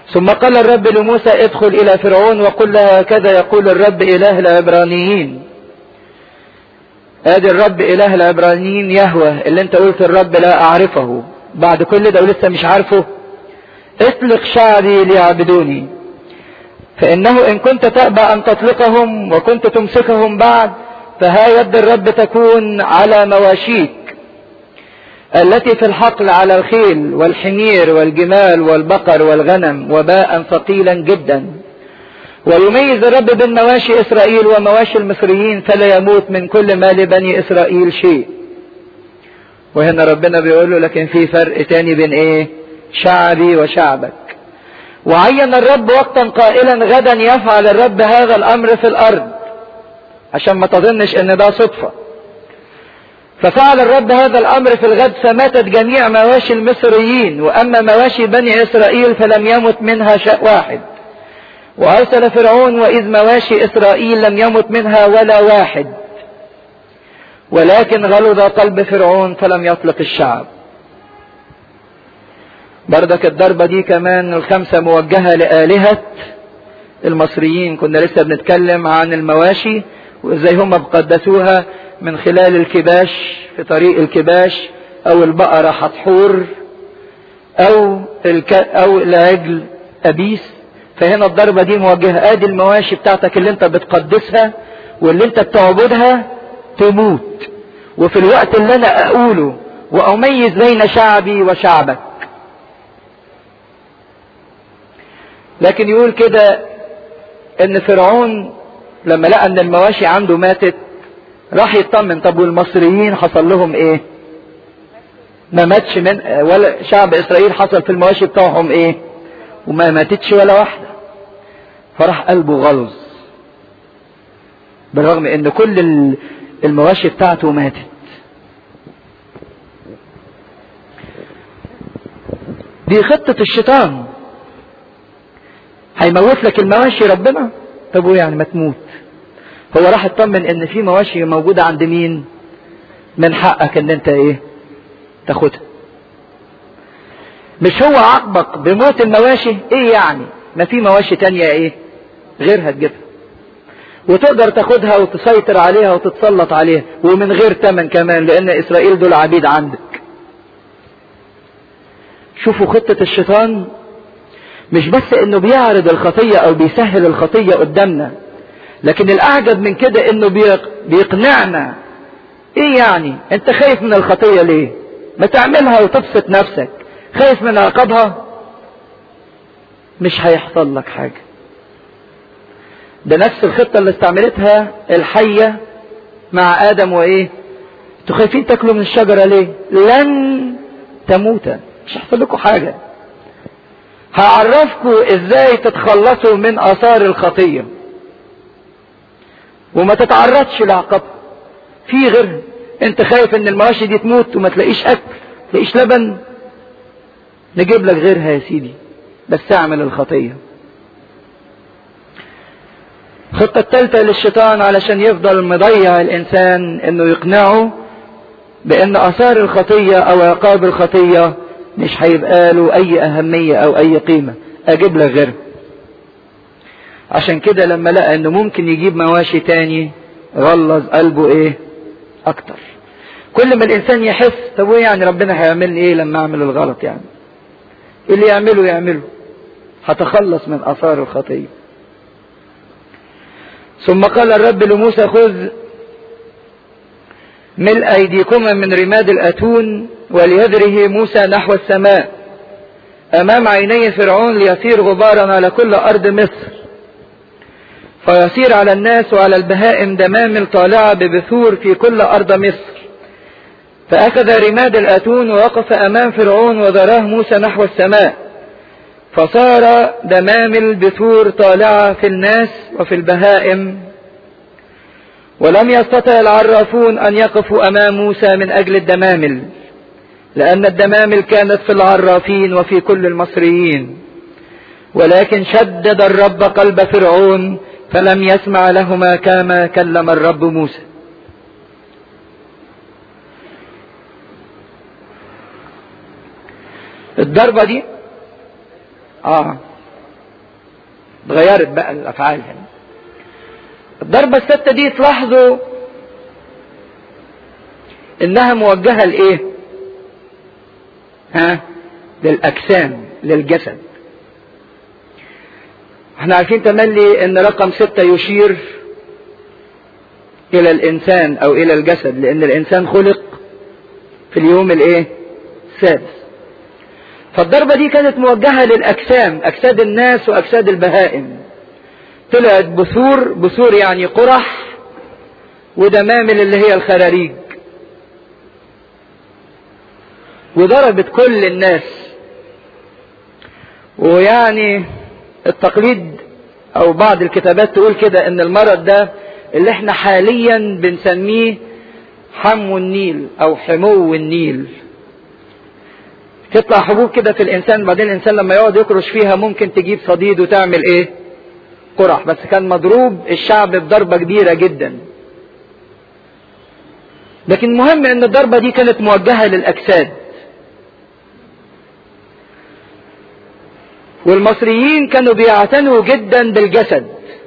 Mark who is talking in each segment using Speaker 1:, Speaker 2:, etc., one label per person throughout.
Speaker 1: ثم قال الرب لموسى ادخل الى فرعون وقل له هكذا يقول الرب اله العبرانيين ادي الرب اله العبرانيين يهوى اللي انت قلت الرب لا اعرفه بعد كل ده ولسه مش عارفه اطلق شعبي ليعبدوني فانه ان كنت تأبى ان تطلقهم وكنت تمسكهم بعد فها يد الرب تكون على مواشيك التي في الحقل على الخيل والحمير والجمال والبقر والغنم وباء ثقيلا جدا ويميز الرب بين مواشي اسرائيل ومواشي المصريين فلا يموت من كل ما لبني اسرائيل شيء وهنا ربنا بيقول له لكن في فرق تاني بين ايه شعبي وشعبك وعين الرب وقتا قائلا غدا يفعل الرب هذا الامر في الارض عشان ما تظنش ان ده صدفة ففعل الرب هذا الامر في الغد فماتت جميع مواشي المصريين واما مواشي بني اسرائيل فلم يمت منها شيء واحد وارسل فرعون واذ مواشي اسرائيل لم يمت منها ولا واحد ولكن غلظ قلب فرعون فلم يطلق الشعب بردك الضربة دي كمان الخمسة موجهة لآلهة المصريين كنا لسه بنتكلم عن المواشي وازاي هم بقدسوها من خلال الكباش في طريق الكباش او البقرة حتحور او الك... او العجل ابيس فهنا الضربة دي موجهة ادي المواشي بتاعتك اللي انت بتقدسها واللي انت بتعبدها تموت وفي الوقت اللي انا اقوله واميز بين شعبي وشعبك لكن يقول كده ان فرعون لما لقى ان المواشي عنده ماتت راح يطمن طب والمصريين حصل لهم ايه ما ماتش من ولا شعب اسرائيل حصل في المواشي بتاعهم ايه وما ماتتش ولا واحدة فراح قلبه غلظ بالرغم ان كل المواشي بتاعته ماتت دي خطة الشيطان هيموت لك المواشي ربنا طب وايه يعني ما تموت هو راح اطمن ان في مواشي موجودة عند مين من حقك ان انت ايه تاخدها مش هو عاقبك بموت المواشي ايه يعني ما في مواشي تانية ايه غيرها تجيبها وتقدر تاخدها وتسيطر عليها وتتسلط عليها ومن غير تمن كمان لان اسرائيل دول عبيد عندك شوفوا خطة الشيطان مش بس انه بيعرض الخطية او بيسهل الخطية قدامنا لكن الاعجب من كده انه بيقنعنا ايه يعني انت خايف من الخطية ليه ما تعملها وتبسط نفسك خايف من عقابها مش هيحصل لك حاجة ده نفس الخطة اللي استعملتها الحية مع ادم وايه انتوا خايفين تاكلوا من الشجرة ليه لن تموتا مش هيحصل لكم حاجة هعرفكم ازاي تتخلصوا من اثار الخطية وما تتعرضش لعقابها في غير انت خايف ان المواشي دي تموت وما تلاقيش اكل تلاقيش لبن نجيب لك غيرها يا سيدي بس اعمل الخطية الخطة الثالثة للشيطان علشان يفضل مضيع الانسان انه يقنعه بان اثار الخطية او عقاب الخطية مش هيبقى له اي اهمية او اي قيمة اجيب لك غيره عشان كده لما لقى انه ممكن يجيب مواشي تاني غلظ قلبه ايه اكتر كل ما الانسان يحس طب ايه يعني ربنا هيعمل لي ايه لما اعمل الغلط يعني اللي يعمله يعمله هتخلص من اثار الخطيه ثم قال الرب لموسى خذ ملء ايديكما من رماد الاتون وليدره موسى نحو السماء امام عيني فرعون ليصير غبارا على كل ارض مصر فيصير على الناس وعلى البهائم دمامل طالعة ببثور في كل أرض مصر فأخذ رماد الأتون ووقف أمام فرعون وذراه موسى نحو السماء فصار دمامل بثور طالعة في الناس وفي البهائم ولم يستطع العرافون أن يقفوا أمام موسى من أجل الدمامل لأن الدمامل كانت في العرافين وفي كل المصريين ولكن شدد الرب قلب فرعون فلم يسمع لهما كما كلم الرب موسى الضربة دي اه اتغيرت بقى الافعال هنا الضربة الستة دي تلاحظوا انها موجهة لايه ها للاجسام للجسد احنا عارفين تملي ان رقم ستة يشير الى الانسان او الى الجسد لان الانسان خلق في اليوم الايه السادس فالضربة دي كانت موجهة للاجسام اجساد الناس واجساد البهائم طلعت بثور بثور يعني قرح ودمامل اللي هي الخراريج وضربت كل الناس ويعني التقليد او بعض الكتابات تقول كده ان المرض ده اللي احنا حاليا بنسميه حمو النيل او حمو النيل تطلع حبوب كده في الانسان بعدين الانسان لما يقعد يكرش فيها ممكن تجيب صديد وتعمل ايه قرح بس كان مضروب الشعب بضربة كبيرة جدا لكن مهم ان الضربة دي كانت موجهة للاجساد والمصريين كانوا بيعتنوا جدا بالجسد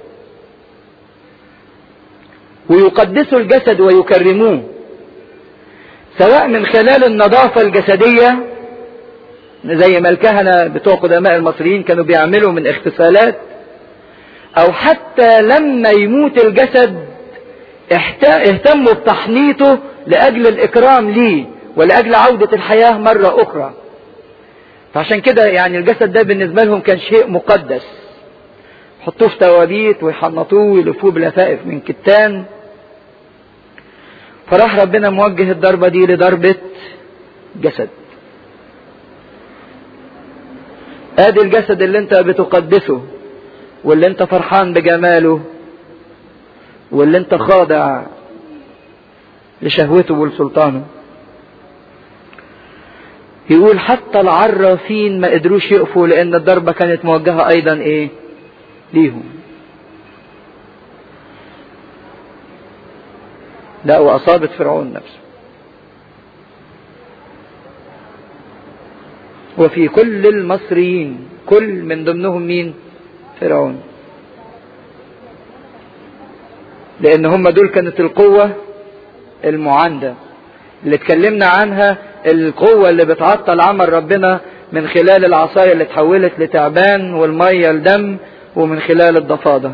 Speaker 1: ويقدسوا الجسد ويكرموه سواء من خلال النظافة الجسدية زي ما الكهنة بتوع قدماء المصريين كانوا بيعملوا من اغتسالات او حتى لما يموت الجسد اهتموا بتحنيطه لاجل الاكرام ليه ولاجل عودة الحياة مرة اخرى فعشان كده يعني الجسد ده بالنسبة لهم كان شيء مقدس يحطوه في توابيت ويحنطوه ويلفوه بلفائف من كتان فراح ربنا موجه الضربة دي لضربة جسد ادي الجسد اللي انت بتقدسه واللي انت فرحان بجماله واللي انت خاضع لشهوته ولسلطانه يقول حتى العرافين ما قدروش يقفوا لان الضربة كانت موجهة ايضا ايه ليهم لا واصابت فرعون نفسه وفي كل المصريين كل من ضمنهم مين فرعون لان هم دول كانت القوة المعاندة اللي اتكلمنا عنها القوة اللي بتعطل عمل ربنا من خلال العصاية اللي اتحولت لتعبان والمية لدم ومن خلال الضفادع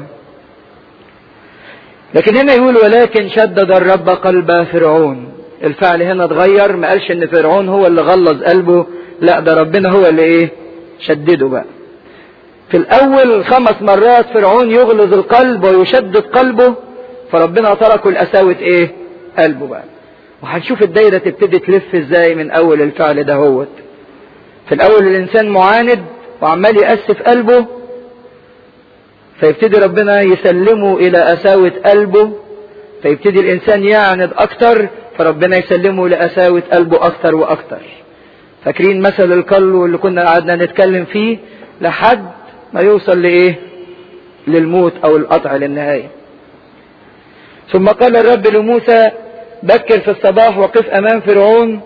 Speaker 1: لكن هنا يقول ولكن شدد الرب قلب فرعون الفعل هنا اتغير ما قالش ان فرعون هو اللي غلظ قلبه لا ده ربنا هو اللي ايه شدده بقى في الاول خمس مرات فرعون يغلظ القلب ويشدد قلبه فربنا تركه القساوة ايه قلبه بقى وهنشوف الدايرة تبتدي تلف ازاي من اول الفعل ده هوت في الاول الانسان معاند وعمال يأسف قلبه فيبتدي ربنا يسلمه الى قساوة قلبه فيبتدي الانسان يعند اكتر فربنا يسلمه لقساوة قلبه اكتر واكتر فاكرين مثل القلو اللي كنا قعدنا نتكلم فيه لحد ما يوصل لايه للموت او القطع للنهاية ثم قال الرب لموسى بكر في الصباح وقف امام فرعون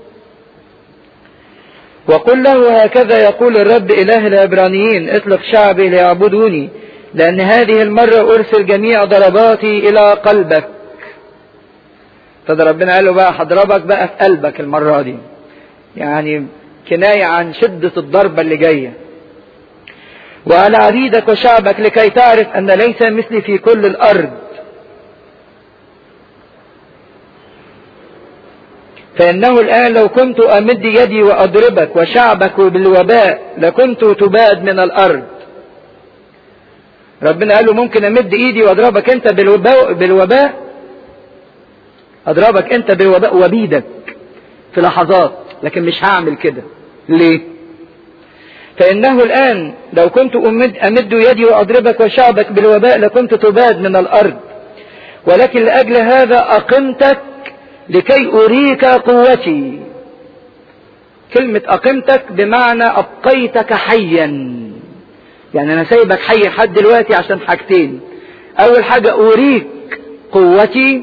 Speaker 1: وقل له هكذا يقول الرب اله العبرانيين اطلق شعبي ليعبدوني لان هذه المرة ارسل جميع ضرباتي الى قلبك فده ربنا قال له بقى هضربك بقى في قلبك المرة دي يعني كناية عن شدة الضربة اللي جاية وعلى عبيدك وشعبك لكي تعرف ان ليس مثلي في كل الارض فإنه الآن لو كنت أمد يدي وأضربك وشعبك بالوباء لكنت تباد من الأرض ربنا قال له ممكن أمد إيدي وأضربك أنت بالوباء, بالوباء أضربك أنت بالوباء وبيدك في لحظات لكن مش هعمل كده ليه فإنه الآن لو كنت أمد, أمد يدي وأضربك وشعبك بالوباء لكنت تباد من الأرض ولكن لأجل هذا أقمتك لكي أريك قوتي كلمة أقمتك بمعنى أبقيتك حيا يعني أنا سايبك حي لحد دلوقتي عشان حاجتين أول حاجة أريك قوتي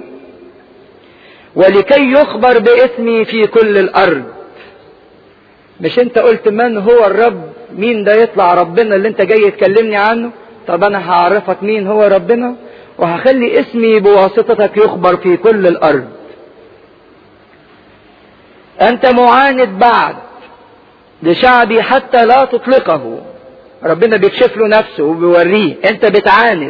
Speaker 1: ولكي يخبر باسمي في كل الأرض مش أنت قلت من هو الرب مين ده يطلع ربنا اللي أنت جاي تكلمني عنه طب انا هعرفك مين هو ربنا وهخلي اسمي بواسطتك يخبر في كل الارض انت معاند بعد لشعبي حتى لا تطلقه ربنا بيكشف له نفسه وبيوريه انت بتعاند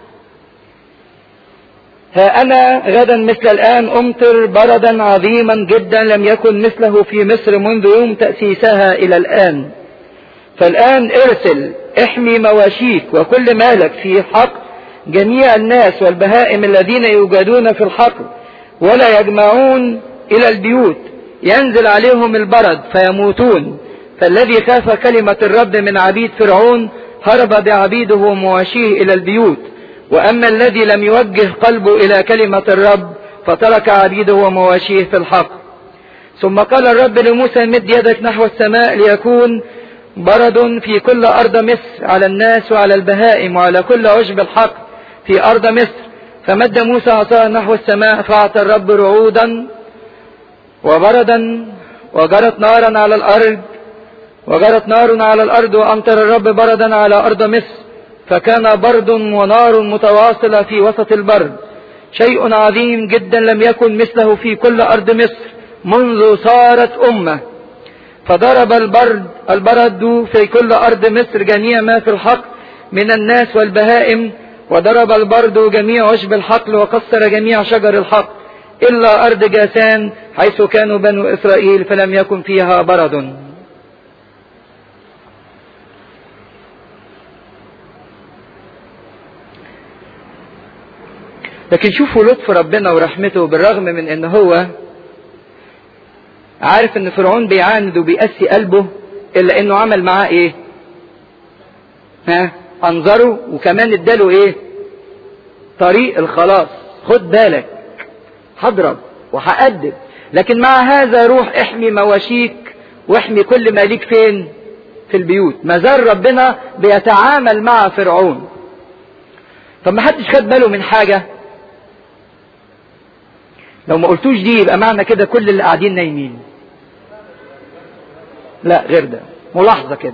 Speaker 1: ها أنا غدا مثل الآن أمطر بردا عظيما جدا لم يكن مثله في مصر منذ يوم تأسيسها إلى الآن فالآن ارسل احمي مواشيك وكل مالك في حق جميع الناس والبهائم الذين يوجدون في الحقل ولا يجمعون إلى البيوت ينزل عليهم البرد فيموتون فالذي خاف كلمة الرب من عبيد فرعون هرب بعبيده ومواشيه إلى البيوت وأما الذي لم يوجه قلبه إلى كلمة الرب فترك عبيده ومواشيه في الحق ثم قال الرب لموسى مد يدك نحو السماء ليكون برد في كل أرض مصر على الناس وعلى البهائم وعلى كل عشب الحق في أرض مصر فمد موسى عصاه نحو السماء فأعطى الرب رعودا وبردا وجرت نارا على الأرض وجرت نار على الأرض وأمطر الرب بردا على أرض مصر فكان برد ونار متواصلة في وسط البرد شيء عظيم جدا لم يكن مثله في كل أرض مصر منذ صارت أمة فضرب البرد البرد في كل أرض مصر جميع ما في الحق من الناس والبهائم وضرب البرد جميع عشب الحقل وكسر جميع شجر الحق إلا أرض جاسان حيث كانوا بنو إسرائيل فلم يكن فيها برد لكن شوفوا لطف ربنا ورحمته بالرغم من ان هو عارف ان فرعون بيعاند وبيقسي قلبه الا انه عمل معاه ايه ها انظره وكمان اداله ايه طريق الخلاص خد بالك هضرب وهأدب لكن مع هذا روح احمي مواشيك واحمي كل ما ليك فين في البيوت ما زال ربنا بيتعامل مع فرعون طب ما حدش خد باله من حاجه لو ما قلتوش دي يبقى معنى كده كل اللي قاعدين نايمين لا غير ده ملاحظة كده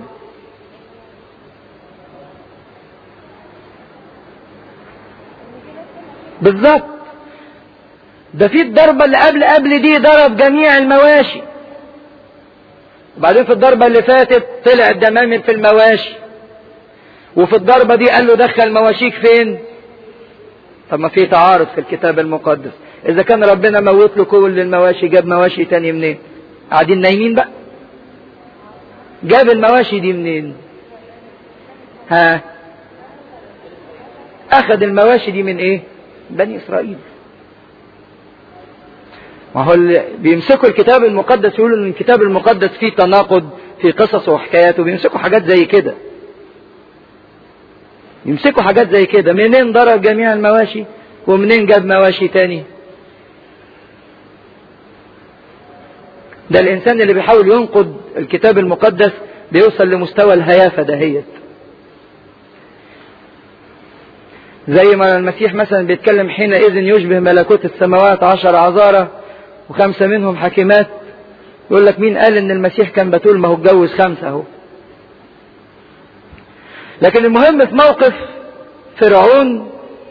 Speaker 1: بالظبط ده في الضربة اللي قبل قبل دي ضرب جميع المواشي وبعدين في الضربة اللي فاتت طلع الدمامل في المواشي وفي الضربة دي قال له دخل مواشيك فين طب ما في تعارض في الكتاب المقدس اذا كان ربنا موت له كل المواشي جاب مواشي تاني منين قاعدين نايمين بقى جاب المواشي دي منين ها اخذ المواشي دي من ايه بني اسرائيل ما هو اللي بيمسكوا الكتاب المقدس يقولوا ان الكتاب المقدس فيه تناقض في قصصه وحكاياته بيمسكوا حاجات زي كده يمسكوا حاجات زي كده منين ضرب جميع المواشي ومنين جاب مواشي تاني ده الانسان اللي بيحاول ينقض الكتاب المقدس بيوصل لمستوى الهيافه دهيت زي ما المسيح مثلا بيتكلم حينئذ يشبه ملكوت السماوات عشر عذارة وخمسة منهم حكيمات يقول لك مين قال ان المسيح كان بتقول ما هو اتجوز خمسة اهو لكن المهم في موقف فرعون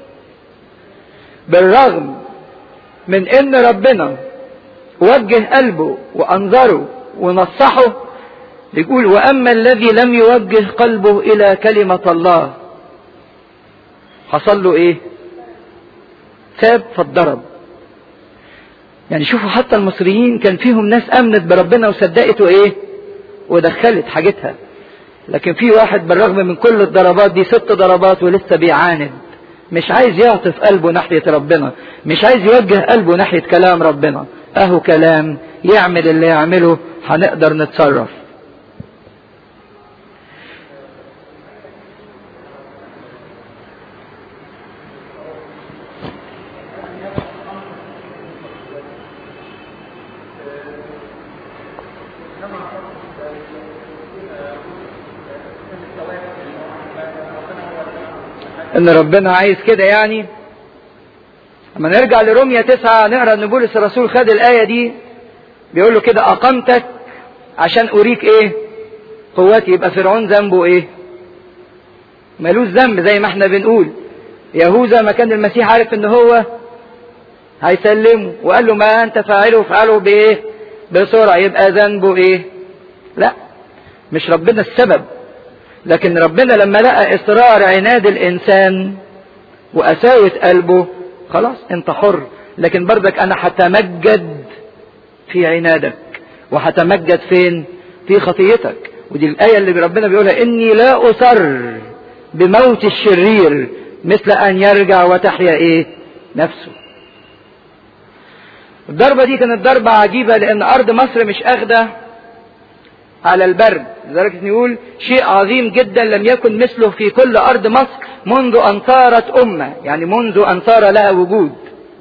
Speaker 1: بالرغم من ان ربنا وجه قلبه وانظره ونصحه يقول واما الذي لم يوجه قلبه الى كلمة الله حصل له ايه تاب فاتضرب يعني شوفوا حتى المصريين كان فيهم ناس امنت بربنا وصدقته ايه ودخلت حاجتها لكن في واحد بالرغم من كل الضربات دي ست ضربات ولسه بيعاند مش عايز يعطف قلبه ناحية ربنا مش عايز يوجه قلبه ناحية كلام ربنا اهو كلام يعمل اللي يعمله هنقدر نتصرف ان ربنا عايز كده يعني اما نرجع لروميا تسعة نقرا ان بولس الرسول خد الايه دي بيقول له كده اقمتك عشان اريك ايه قوتي يبقى فرعون ذنبه ايه ملوش ذنب زي ما احنا بنقول يهوذا ما كان المسيح عارف ان هو هيسلمه وقال له ما انت فاعله فعله بايه بسرعة يبقى ذنبه ايه لا مش ربنا السبب لكن ربنا لما لقى اصرار عناد الانسان وقساوة قلبه خلاص انت حر لكن برضك انا هتمجد في عنادك وهتمجد فين في خطيتك ودي الآية اللي ربنا بيقولها إني لا أصر بموت الشرير مثل أن يرجع وتحيا إيه نفسه الضربة دي كانت ضربة عجيبة لأن أرض مصر مش أخدة على البرد لدرجة نقول شيء عظيم جدا لم يكن مثله في كل أرض مصر منذ أن صارت أمة يعني منذ أن صار لها وجود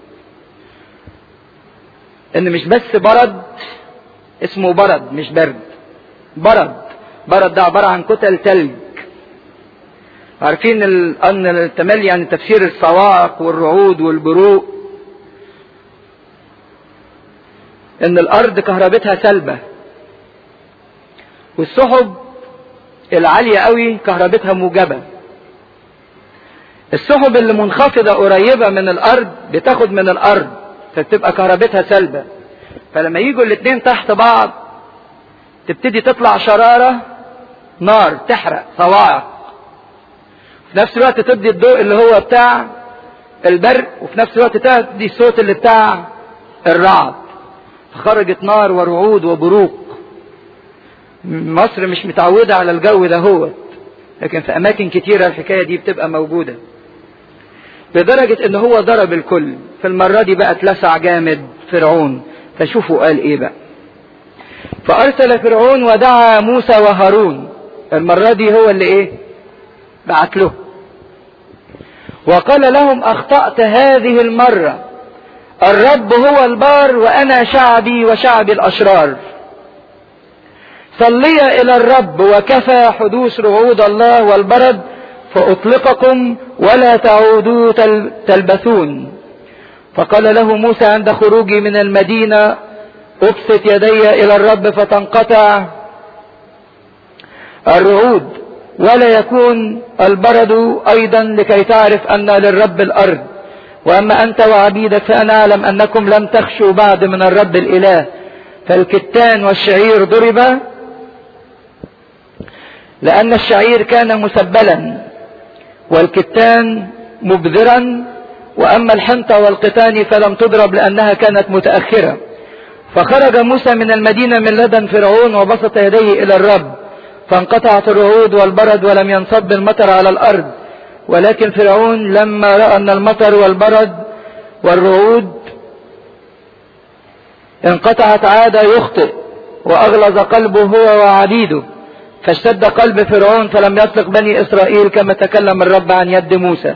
Speaker 1: إن مش بس برد اسمه برد مش برد برد برد ده عبارة عن كتل تلج عارفين ان التملي يعني تفسير الصواعق والرعود والبروق ان الارض كهربتها سلبة والسحب العالية قوي كهربتها موجبة السحب اللي منخفضة قريبة من الارض بتاخد من الارض فبتبقى كهربتها سلبة فلما يجوا الاثنين تحت بعض تبتدي تطلع شرارة نار تحرق صواعق في نفس الوقت تدي الضوء اللي هو بتاع البرق وفي نفس الوقت تدي الصوت اللي بتاع الرعد فخرجت نار ورعود وبروق مصر مش متعودة على الجو ده هو لكن في أماكن كتيرة الحكاية دي بتبقى موجودة لدرجة ان هو ضرب الكل في المرة دي بقى اتلسع جامد فرعون فشوفوا قال ايه بقى فارسل فرعون ودعا موسى وهارون المرة دي هو اللي ايه بعت له وقال لهم اخطأت هذه المرة الرب هو البار وانا شعبي وشعبي الاشرار صلي الى الرب وكفى حدوث رعود الله والبرد فاطلقكم ولا تعودوا تلبثون فقال له موسى عند خروجي من المدينة ابسط يدي الى الرب فتنقطع الرعود ولا يكون البرد ايضا لكي تعرف ان للرب الارض واما انت وعبيدك فانا اعلم انكم لم تخشوا بعد من الرب الاله فالكتان والشعير ضرب لان الشعير كان مسبلا والكتان مبذرا واما الحنطة والقتان فلم تضرب لانها كانت متأخرة فخرج موسى من المدينة من لدن فرعون وبسط يديه الى الرب فانقطعت الرعود والبرد ولم ينصب المطر على الارض ولكن فرعون لما رأى ان المطر والبرد والرعود انقطعت عاد يخطئ واغلظ قلبه هو وعبيده فاشتد قلب فرعون فلم يطلق بني اسرائيل كما تكلم الرب عن يد موسى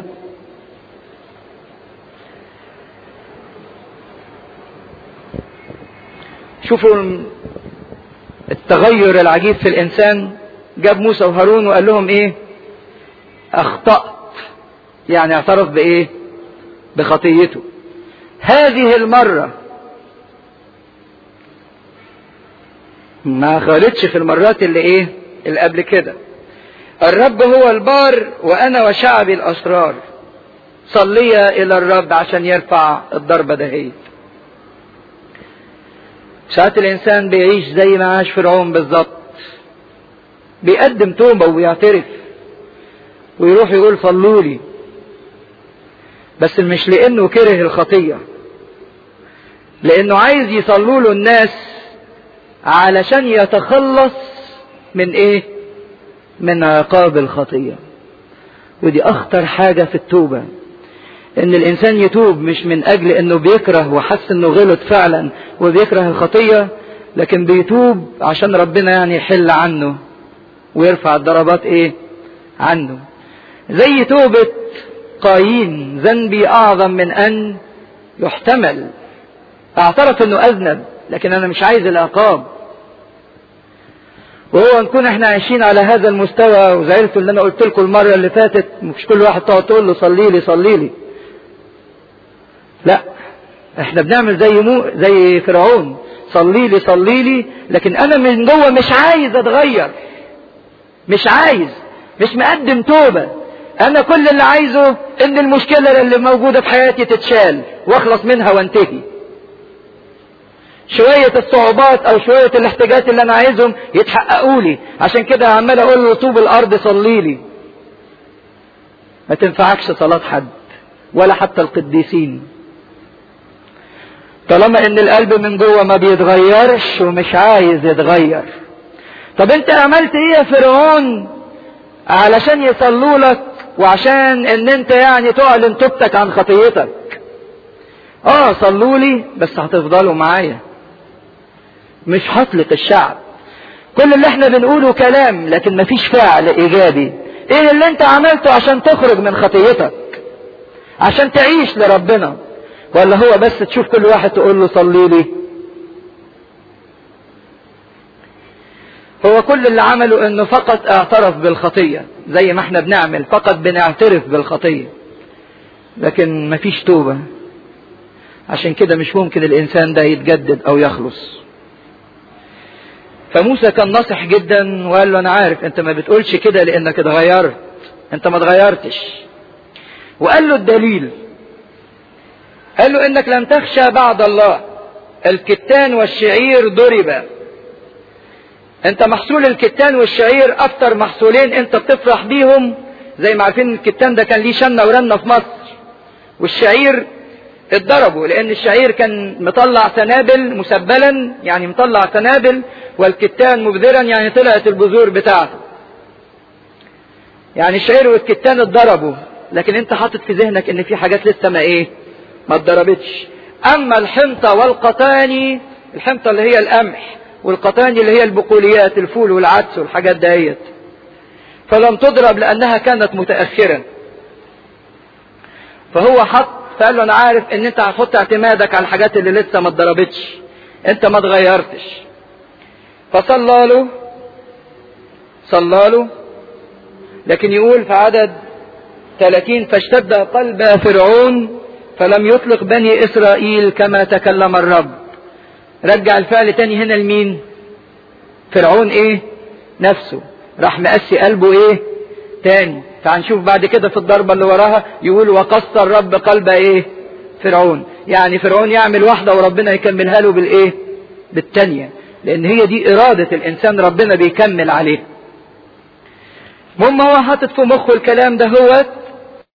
Speaker 1: شوفوا التغير العجيب في الانسان جاب موسى وهارون وقال لهم ايه اخطأت يعني اعترف بايه بخطيته هذه المرة ما خالتش في المرات اللي ايه اللي قبل كده الرب هو البار وانا وشعبي الاشرار صلي الى الرب عشان يرفع الضربة دهيت ساعات الانسان بيعيش زي ما عاش فرعون بالظبط بيقدم توبة ويعترف ويروح يقول صلوا لي بس مش لانه كره الخطية لانه عايز يصلوا له الناس علشان يتخلص من ايه من عقاب الخطية ودي اخطر حاجة في التوبة ان الانسان يتوب مش من اجل انه بيكره وحس انه غلط فعلا وبيكره الخطية لكن بيتوب عشان ربنا يعني يحل عنه ويرفع الضربات ايه عنه زي توبة قايين ذنبي اعظم من ان يحتمل اعترف انه اذنب لكن انا مش عايز العقاب وهو نكون احنا عايشين على هذا المستوى وزعلتوا اللي انا قلت لكم المره اللي فاتت مش كل واحد تقعد تقول له صلي لي صلي لي لا احنا بنعمل زي مو زي فرعون صلي لي صلي لي لكن انا من جوه مش عايز اتغير مش عايز مش مقدم توبه انا كل اللي عايزه ان المشكلة اللي موجودة في حياتي تتشال واخلص منها وانتهي شوية الصعوبات او شوية الاحتياجات اللي انا عايزهم يتحققوا لي عشان كده عمال اقول له طوب الارض صلي لي ما تنفعكش صلاة حد ولا حتى القديسين طالما ان القلب من جوه ما بيتغيرش ومش عايز يتغير طب انت عملت ايه يا فرعون علشان يصلوا لك وعشان ان انت يعني تعلن توبتك عن خطيتك اه صلوا لي بس هتفضلوا معايا مش هطلق الشعب كل اللي احنا بنقوله كلام لكن مفيش فعل ايجابي ايه اللي انت عملته عشان تخرج من خطيتك عشان تعيش لربنا ولا هو بس تشوف كل واحد تقول له صلي لي هو كل اللي عمله انه فقط اعترف بالخطية زي ما احنا بنعمل فقط بنعترف بالخطية لكن مفيش توبة عشان كده مش ممكن الانسان ده يتجدد او يخلص فموسى كان ناصح جدا وقال له انا عارف انت ما بتقولش كده لانك اتغيرت انت ما اتغيرتش وقال له الدليل قال له انك لم تخشى بعد الله الكتان والشعير ضربا انت محصول الكتان والشعير اكتر محصولين انت بتفرح بيهم زي ما عارفين الكتان ده كان ليه شنه ورنه في مصر والشعير اتضربوا لان الشعير كان مطلع سنابل مسبلا يعني مطلع سنابل والكتان مبذرا يعني طلعت البذور بتاعته يعني الشعير والكتان اتضربوا لكن انت حاطط في ذهنك ان في حاجات لسه ما ايه ما اتضربتش اما الحنطة والقطاني الحنطة اللي هي القمح والقطاني اللي هي البقوليات الفول والعدس والحاجات دهيت فلم تضرب لانها كانت متأخرة فهو حط فقال له انا عارف ان انت هتحط اعتمادك على الحاجات اللي لسه ما اتضربتش انت ما اتغيرتش فصلى له صلى له لكن يقول في عدد 30 فاشتد قلب فرعون فلم يطلق بني اسرائيل كما تكلم الرب رجع الفعل تاني هنا لمين فرعون ايه نفسه راح مقسي قلبه ايه تاني فهنشوف بعد كده في الضربة اللي وراها يقول وقص الرب قلب ايه فرعون يعني فرعون يعمل واحدة وربنا يكملها له بالايه بالتانية لان هي دي ارادة الانسان ربنا بيكمل عليه المهم هو حاطط في مخه الكلام ده هو